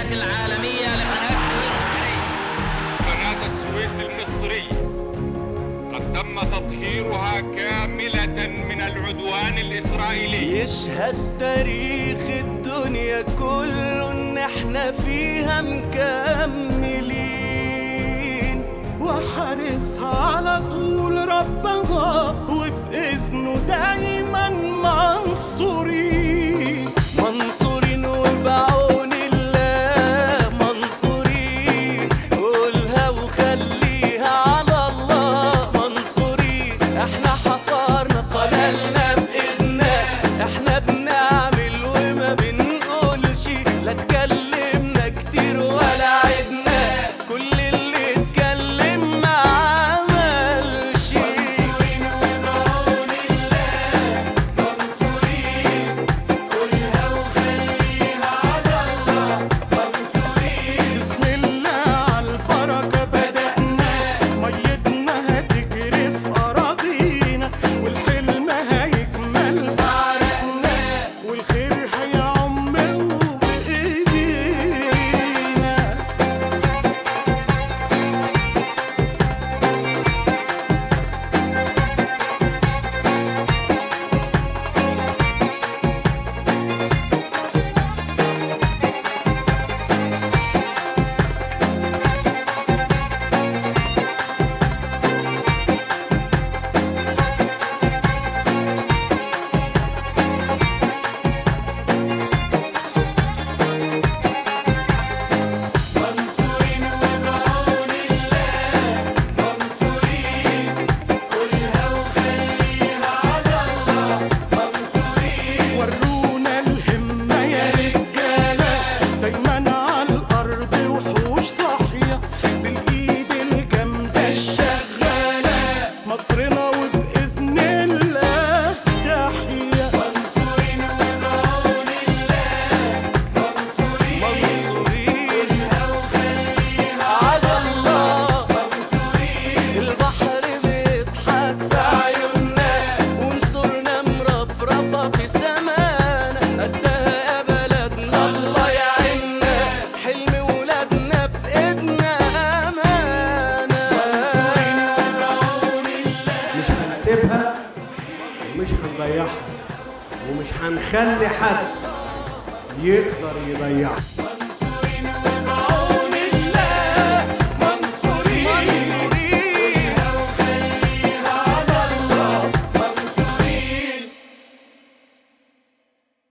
الهيئة العالمية لقناة قناة السويس المصري قد تم تطهيرها كاملة من العدوان الإسرائيلي يشهد تاريخ الدنيا كله ان احنا فيها مكملين وحارسها على طول ربها وبإذنه دايما منصورين منصورين وبعون الله منصورين قولها وخليها على الله منصورين احنا حفرنا قلالنا بإيدنا احنا بنعمل وما بنقولش لا اتكلمنا كتير ولا عدنا كل اللي اتكلم ما عملش منصورين وبعون الله منصورين قولها وخليها على الله منصورين بسم الله على البركة بدأنا ميتنا هتجري في أراضينا والحلم هيكمل بعرقنا والخير هيعم بإيدينا منصورين وبعون الله منصورين قولها وخليها على الله منصورين ورونا الهمة يا رجالة دايما على الأرض وحوش صاحية بالإيد الجامدة الشغالة مصرنا وبإذن الله تحية منصورين وبعون الله منصورين منصورين على الله منصورين البحر بيضحك في عيوننا ونصرنا مرفرفة في سمانا قدها يا بلدنا الله يعيننا حلم ولادنا في ايدنا امانة منصورين وبعون الله مش هنسيبها ومش هنضيعها ومش هنخلي حد يقدر يضيعها